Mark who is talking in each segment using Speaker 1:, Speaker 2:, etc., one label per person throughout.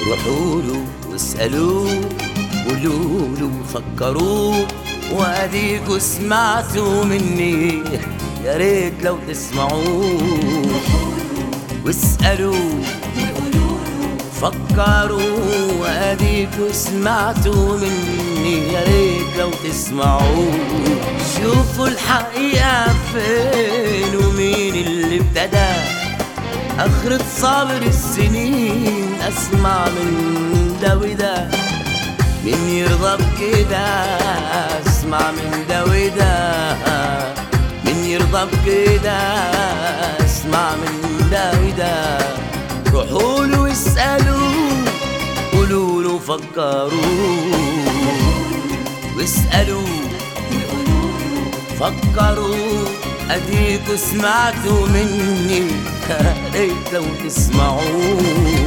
Speaker 1: روحوا له واسألوه قولوا له فكروه واديكوا سمعتوا مني يا ريت لو تسمعوه واسألوه فكروا واديكوا سمعتوا مني يا ريت لو تسمعوا شوفوا الحقيقة فين ومين اللي ابتدى آخرة صابر السنين أسمع من ده وده مين يرضى بكده أسمع من ده وده مين يرضى بكده أسمع من ده وده روحوا له واسألوه قولوا له فكروا واسألوا فكروا أديكوا سمعتوا مني يا ريت لو تسمعوا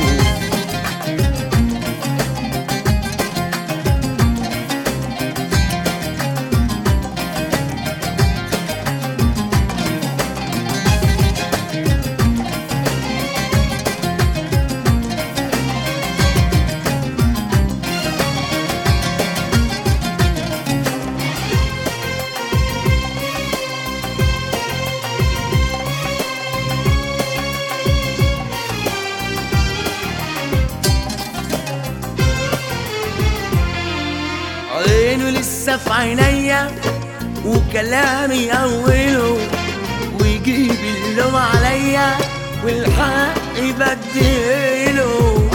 Speaker 1: عينه لسه في عينيا وكلامي أوله ويجيب اللوم عليا والحق بديله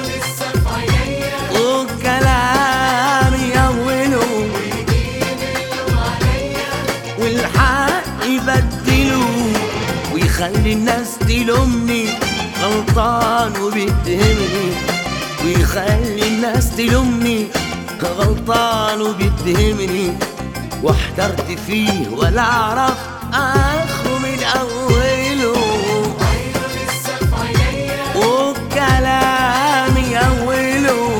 Speaker 1: وكلامي أوله والحق يبدله ويخلي الناس تلومني غلطان وبيتهمني ويخلي الناس تلومني غلطان وبيتهمني واحترت فيه ولا اعرف اخره من اوله وكلامي اوله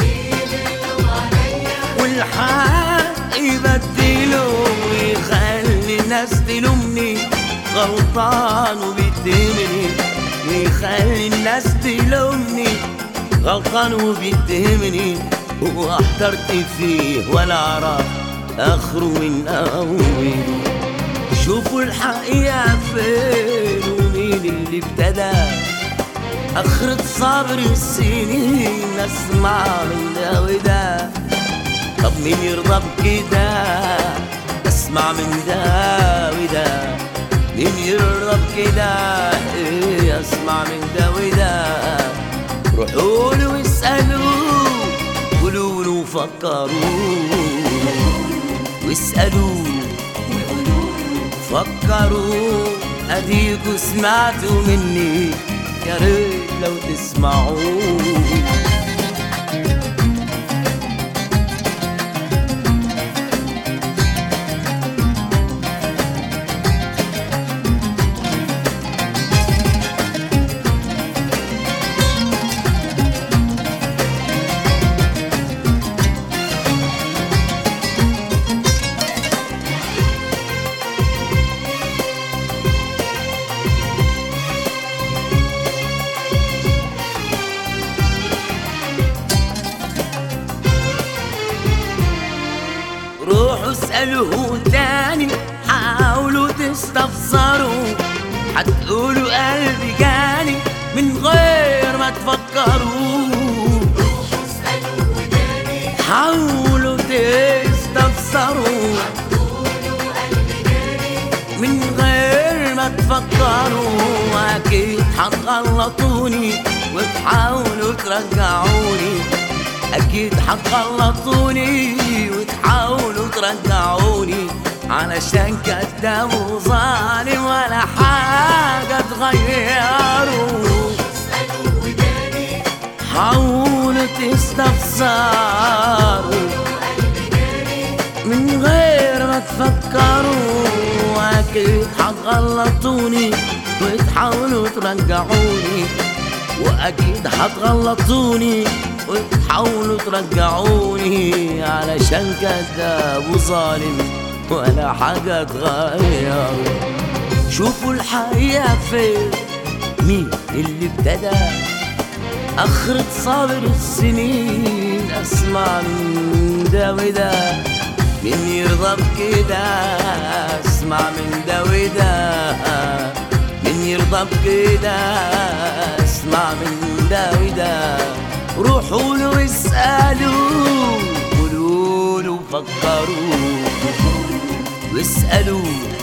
Speaker 1: والحق يبدله ويخلي الناس تلومني غلطان وبيتهمني ويخلي الناس تلومني غلطان وبيتهمني واحترت فيه ولا اعرف اخره من اوله شوفوا الحقيقة فين ومين اللي ابتدى اخرة صبر السنين اسمع من ده وده طب مين يرضى بكده اسمع من ده وده مين يرضى بكده ايه اسمع من ده وده روحوا له واسألوه قولوا له فكروا واسألوا فكروا اديكوا سمعتوا مني يا ريت لو تسمعوا روحوا اسألوه تاني حاولوا تستفسروا هتقولوا قلبي جاني من غير ما تفكروا حاولوا تستفسروا من غير ما تفكروا اكيد هتغلطوني وتحاولوا ترجعوني اكيد هتغلطوني وتحاولوا ترجعوني علشان كداب وظالم ولا حاجة تغيروا حاولوا تستفسروا من غير ما تفكروا اكيد هتغلطوني وتحاولوا ترجعوني واكيد هتغلطوني وتحاولوا ترجعوني علشان كذاب وظالم ولا حاجة تغير شوفوا الحقيقة فين مين اللي ابتدى أخرة صابر السنين أسمع من ده وده مين يرضى بكده أسمع من ده وده مين يرضى بكده أسمع من ده وده روحوا له واسألوا قولوا له فكروا واسألوا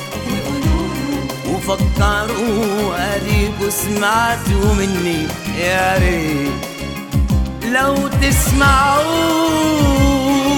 Speaker 1: وفكروا اديكوا سمعتوا مني يا ريت لو تسمعوا